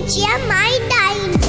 பூஜ்ஜியம் ஐந்து ஐந்து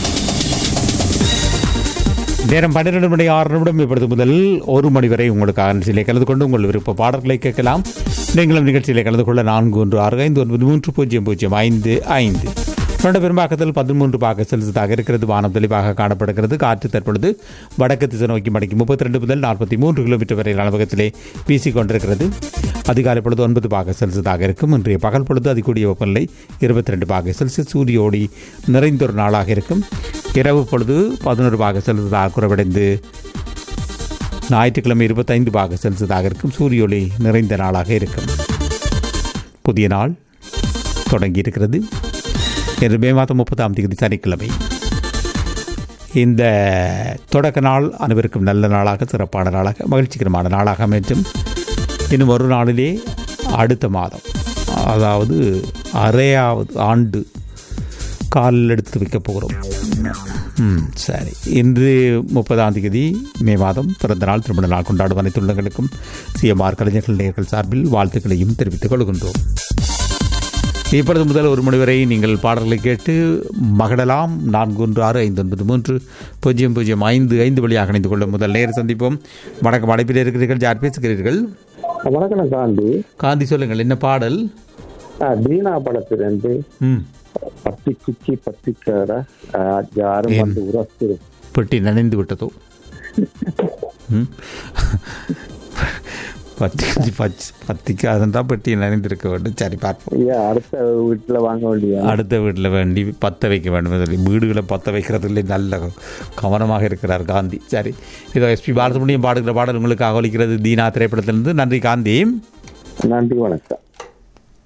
நேரம் பன்னிரண்டு மணி ஆறு நிமிடம் இப்பொழுது முதல் ஒரு மணி வரை உங்களுக்காக நிகழ்ச்சியிலே கலந்து கொண்டு உங்கள் விருப்ப பாடல்களை கேட்கலாம் நீங்களும் நிகழ்ச்சியிலே கலந்து கொள்ள நான்கு ஒன்று ஆறு ஐந்து ஒன்பது மூன்று பூஜ்ஜியம் பூஜ்ஜியம் ஐந்து ஐந்து இரண்டு பெரும்பாக்கத்தில் பதிமூன்று பாக செலுத்ததாக இருக்கிறது வானம் தெளிவாக காணப்படுகிறது காற்று தற்பொழுது வடக்கு திசை நோக்கி மணிக்கு முப்பத்தி ரெண்டு முதல் நாற்பத்தி மூன்று கிலோமீட்டர் வரை அளவகத்திலே வீசிக் கொண்டிருக்கிறது அதிகாலை பொழுது ஒன்பது பாக செல்சியஸாக இருக்கும் இன்றைய பகல் பொழுது அதிகூடிய வெப்பநிலை இருபத்தி ரெண்டு பாக செல்சியஸ் சூரிய ஒளி நிறைந்தொரு நாளாக இருக்கும் இரவு பொழுது பதினோரு பாக செல்சியஸாக குறைவடைந்து ஞாயிற்றுக்கிழமை இருபத்தைந்து பாக செல்சியஸாக இருக்கும் சூரிய ஒளி நிறைந்த நாளாக இருக்கும் புதிய நாள் தொடங்கி இருக்கிறது இன்று மே மாதம் முப்பதாம் தேதி சனிக்கிழமை இந்த தொடக்க நாள் அனைவருக்கும் நல்ல நாளாக சிறப்பான நாளாக மகிழ்ச்சிகரமான நாளாக அமைக்கும் இன்னும் ஒரு நாளிலே அடுத்த மாதம் அதாவது அரையாவது ஆண்டு காலில் எடுத்து வைக்க போகிறோம் ம் சரி இன்று முப்பதாம் தேதி மே மாதம் பிறந்த நாள் திருமண நாள் கொண்டாடும் அனைத்து உள்ளங்களுக்கும் சிஎம்ஆர் கலைஞர்கள் நேர்கள் சார்பில் வாழ்த்துக்களையும் தெரிவித்துக் கொள்கின்றோம் இப்பொழுது முதல் ஒரு மணி வரை நீங்கள் பாடல்களை கேட்டு மகிழலாம் நான்கு ஒன்று ஆறு ஐந்து ஒன்பது மூன்று பூஜ்ஜியம் பூஜ்ஜியம் ஐந்து ஐந்து வழியாக இணைந்து கொள்ளும் முதல் நேர சந்திப்போம் வணக்கம் அழைப்பில் இருக்கிறீர்கள் யார் பேசுகிறீர்கள் வணக்கம் காந்தி காந்தி சொல்லுங்கள் என்ன பாடல் ஆ, தீனா படத்திலிருந்து ம் பத்தி குச்சி பத்திக்கார யாரும் வந்து உரத்து பெட்டி நனைந்து விட்டதோ ம் பத்தி பச் பத்திக்கு அதான் பெட்டி நனைந்திருக்க வேண்டும் சரி பார்ப்போம் ஐயா அடுத்த வீட்டுல வாங்க வேண்டிய அடுத்த வீட்டில் வேண்டி பற்ற வைக்க வேண்டும் சொல்லி வீடுகளை பற்ற வைக்கிறதுல நல்ல கவனமாக இருக்கிறார் காந்தி சரி இதோ எஸ்பி பாலசுப்ரமணியம் பாடுகிற பாடல் உங்களுக்கு அகலிக்கிறது தீனா திரைப்படத்திலிருந்து நன்றி காந்தி நன்றி வணக்கம்